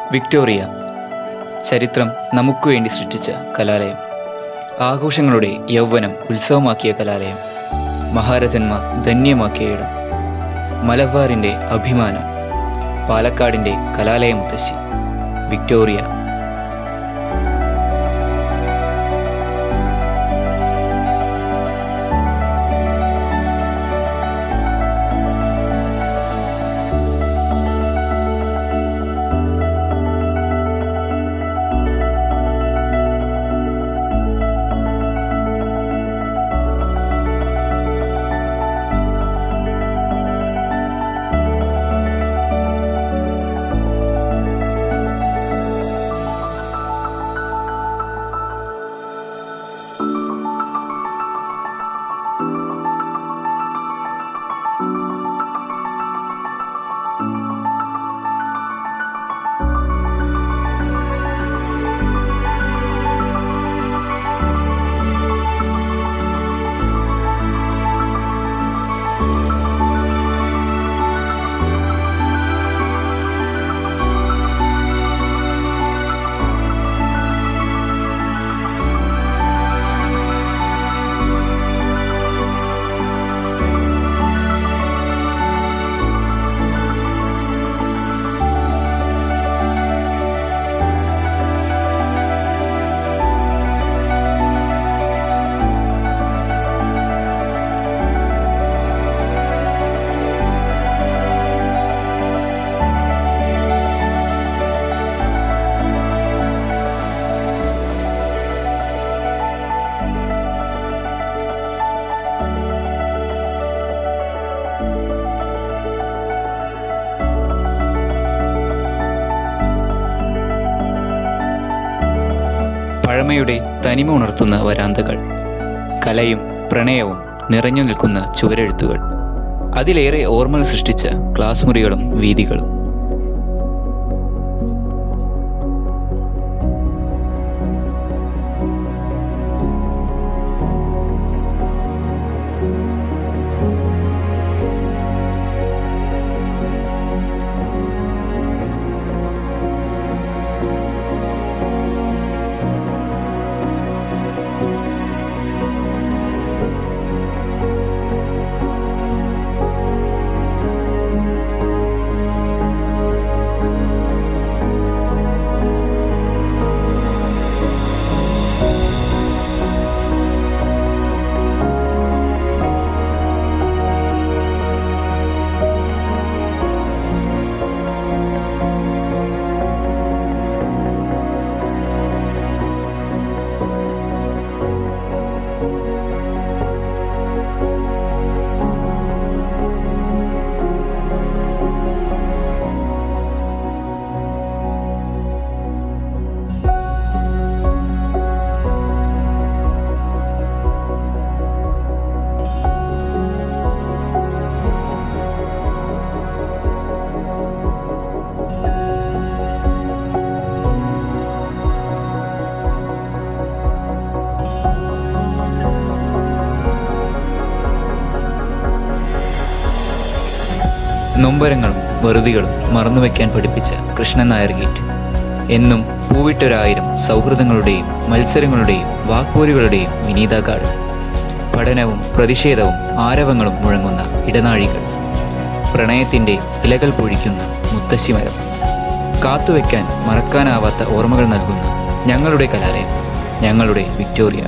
Victoria ചരിത്രം നമുക്ക് വേണ്ടി സൃഷ്ടിച്ച കലാലയം ആഘോഷങ്ങളുടെ യൗവനം ഉത്സവമാക്കിയ കലാലയം മഹാരഥന്മാർ ധന്യമാക്കിയ ഇടം മലബാറിൻ്റെ അഭിമാനം പാലക്കാടിൻ്റെ കലാലയ മുത്തശ്ശി വിക്ടോറിയ പഴമയുടെ തനിമ ഉണർത്തുന്ന വരാന്തകൾ കലയും പ്രണയവും നിറഞ്ഞു നിൽക്കുന്ന ചുവരെഴുത്തുകൾ അതിലേറെ ഓർമ്മകൾ സൃഷ്ടിച്ച ക്ലാസ് മുറികളും വീതികളും നൊമ്പരങ്ങളും വെറുതികളും മറന്നുവെക്കാൻ പഠിപ്പിച്ച കൃഷ്ണൻ നായർ ഗേറ്റ് എന്നും പൂവിട്ടൊരായിരം സൗഹൃദങ്ങളുടെയും മത്സരങ്ങളുടെയും വാക്പോരുകളുടെയും വിനീതാകാട് പഠനവും പ്രതിഷേധവും ആരവങ്ങളും മുഴങ്ങുന്ന ഇടനാഴികൾ പ്രണയത്തിൻ്റെ ഇലകൾ പൊഴിക്കുന്ന മുത്തശ്ശിമരം കാത്തുവെക്കാൻ മറക്കാനാവാത്ത ഓർമ്മകൾ നൽകുന്ന ഞങ്ങളുടെ കലാലയം ഞങ്ങളുടെ വിക്ടോറിയ